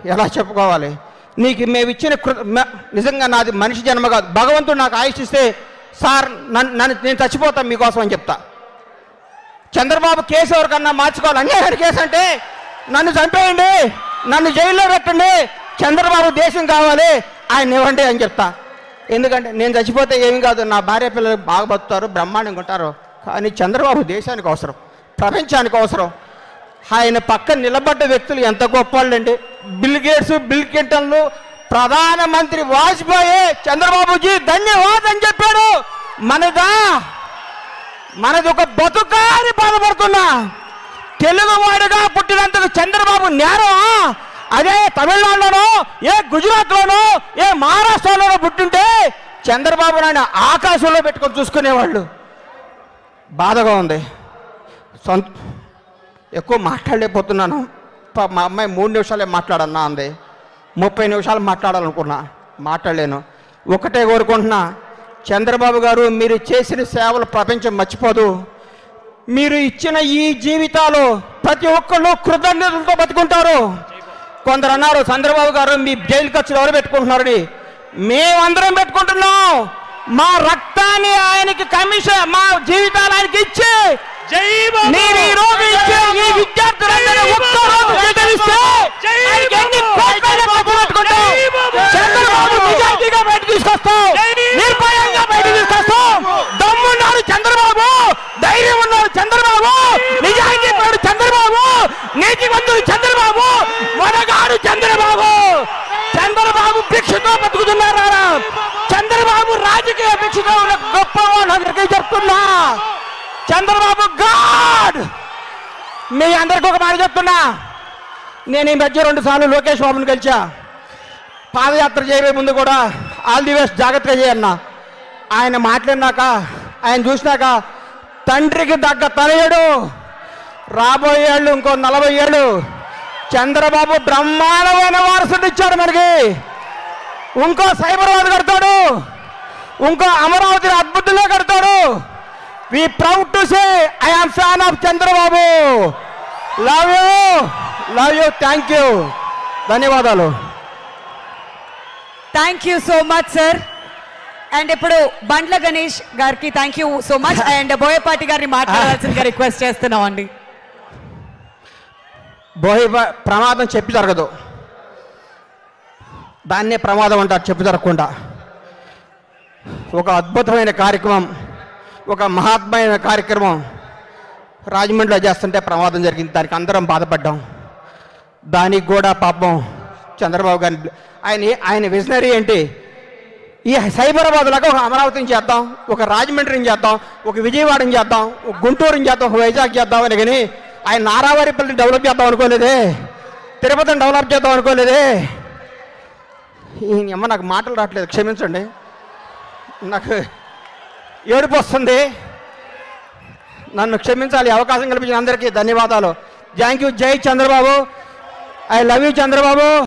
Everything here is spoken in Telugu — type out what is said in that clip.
ఎలా చెప్పుకోవాలి నీకు మేము ఇచ్చిన కృ మ- నిజంగా నాది మనిషి జన్మ కాదు భగవంతుడు నాకు ఆయుష్ ఇస్తే సార్ నన్ను నన్ను నేను చచ్చిపోతాను మీకోసం అని చెప్తా చంద్రబాబు కేసు ఎవరికన్నా మార్చుకోవాలి అన్యాయం కేసు అంటే నన్ను చంపేయండి నన్ను జైల్లో పెట్టండి చంద్రబాబు దేశం కావాలి ఆయన ఇవ్వండి అని చెప్తా ఎందుకంటే నేను చచ్చిపోతే ఏమి కాదు నా భార్య పిల్లలు బాగా బతుకుతారు బ్రహ్మాండంగా ఉంటారు కానీ చంద్రబాబు దేశానికి అవసరం ప్రపంచానికి అవసరం ఆయన పక్కన నిలబడ్డ వ్యక్తులు ఎంత గొప్పవాళ్ళండి బిల్ గేట్స్ బిల్ క్లింటన్లు ప్రధానమంత్రి వాజ్పేయి చంద్రబాబుజీ ధన్యవాదం అని చెప్పాడు మనదా మనది ఒక బతుకా అని బాధపడుతున్నా తెలుగువాడుగా పుట్టినందుకు చంద్రబాబు నేరం అదే తమిళనాడులోనో ఏ గుజరాత్లోనో ఏ మహారాష్ట్రలోనో పుట్టింటే చంద్రబాబు నాయుడు ఆకాశంలో పెట్టుకొని చూసుకునేవాళ్ళు బాధగా ఉంది సొంత ఎక్కువ మాట్లాడలేకపోతున్నాను పా- మా అమ్మాయి మూడు నిమిషాలే మాట్లాడన్నా అంది ముప్పై నిమిషాలు మాట్లాడాలనుకున్నా మాట్లాడలేను ఒకటే కోరుకుంటున్నా చంద్రబాబు గారు మీరు చేసిన సేవలు ప్రపంచం మర్చిపోదు మీరు ఇచ్చిన ఈ జీవితాలు ప్రతి ఒక్కళ్ళు కృతజ్ఞతలతో బతుకుంటారు కొందరు అన్నారు చంద్రబాబు గారు మీ జైలు ఖర్చులు ఎవరు పెట్టుకుంటున్నారని మేమందరం పెట్టుకుంటున్నాం మా రక్తాన్ని ఆయనకి కమిషన్ మా జీవితాలు ఆయనకి ఇచ్చి జై బాబు! మీరు ఈ రోజు ఇచ్చే ఈ విద్యార్థులందరూ ఒక్క రోజు జీతమిస్తే జై ఆయనకి ఎన్ని బాబు! కోట్లైనా ఖర్చు పెట్టుకుంటాం. జై బాబు! చంద్రబాబు నిజాయితీగా బయట తీసుకొస్తాం జై నిర్భయంగా బయట తీసుకొస్తాం దమ్మున్నాడు చంద్రబాబు ధైర్యం ఉన్నాడు చంద్రబాబు నిజాయితీ పరుడు చంద్రబాబు నీతివంతుడు చంద్రబాబు మొనగాడు చంద్రబాబు చంద్రబాబు భిక్షతో బతుకుతున్నారా చంద్రబాబు రాజకీయ భిక్షతో ఉన్న గొప్ప వాళ్ళందరికీ చెప్తున్నా చంద్రబాబు గాడ్ మీ అందరికీ ఒక మాట చెప్తున్నా నేను ఈ మధ్య రెండు సార్లు లోకేష్ బాబుని కలిసా పాదయాత్ర చేయబోయే ముందు కూడా ఆల్ ది బెస్ట్ జాగ్రత్తగా చేయన్నా ఆయన మాట్లాడినాక ఆయన చూసినాక తండ్రికి దగ్గ తనయుడు రాబోయే ఏళ్ళు ఇంకో నలభై ఏళ్ళు చంద్రబాబు బ్రహ్మాండమైన వారసుడు ఇచ్చాడు మనకి ఇంకో సైబరాబాద్ కడతాడు ఇంకో అమరావతిని అద్భుతంగా కడతాడు we proud to say I am fan of Chandrababu love you love you thank you ధన్యవాదాలు thank you so much sir and ఇప్పుడు బండ్ల గణేష్ గారికి thank you so much and Boyapati గారిని మాట్లాడాల్సిందిగా రిక్వెస్ట్ చేస్తున్నాం అండి బోయి బ- ప్రమాదం చెప్పి జరగదు దాన్నే ప్రమాదం అంటారు చెప్పి జరగకుండా ఒక అద్భుతమైన కార్యక్రమం ఒక మహాత్మైన కార్యక్రమం రాజమండ్రిలో చేస్తుంటే ప్రమాదం జరిగింది దానికి అందరం బాధపడ్డాం దానికి కూడా పాపం చంద్రబాబు గారిని ఆయన ఆయన విజనరీ ఏంటి ఈ సైబరాబాద్ లాగా ఒక అమరావతిని చేద్దాం ఒక రాజమండ్రిని చేద్దాం ఒక విజయవాడని చేద్దాం ఒక గుంటూరుని చేద్దాం ఒక వైజాగ్ చేద్దాం అని కానీ ఆయన నారావారిపల్లిని డెవలప్ చేద్దాం అనుకోలేదే తిరుపతిని డెవలప్ చేద్దాం అనుకోలేదే ఈ అమ్మ నాకు మాటలు రావట్లేదు క్షమించండి నాకు ఏడుపు వస్తుంది నన్ను క్షమించాలి ఈ అవకాశం కల్పించిన అందరికీ ధన్యవాదాలు థ్యాంక్ యూ జై Chandrababu I love you Chandrababu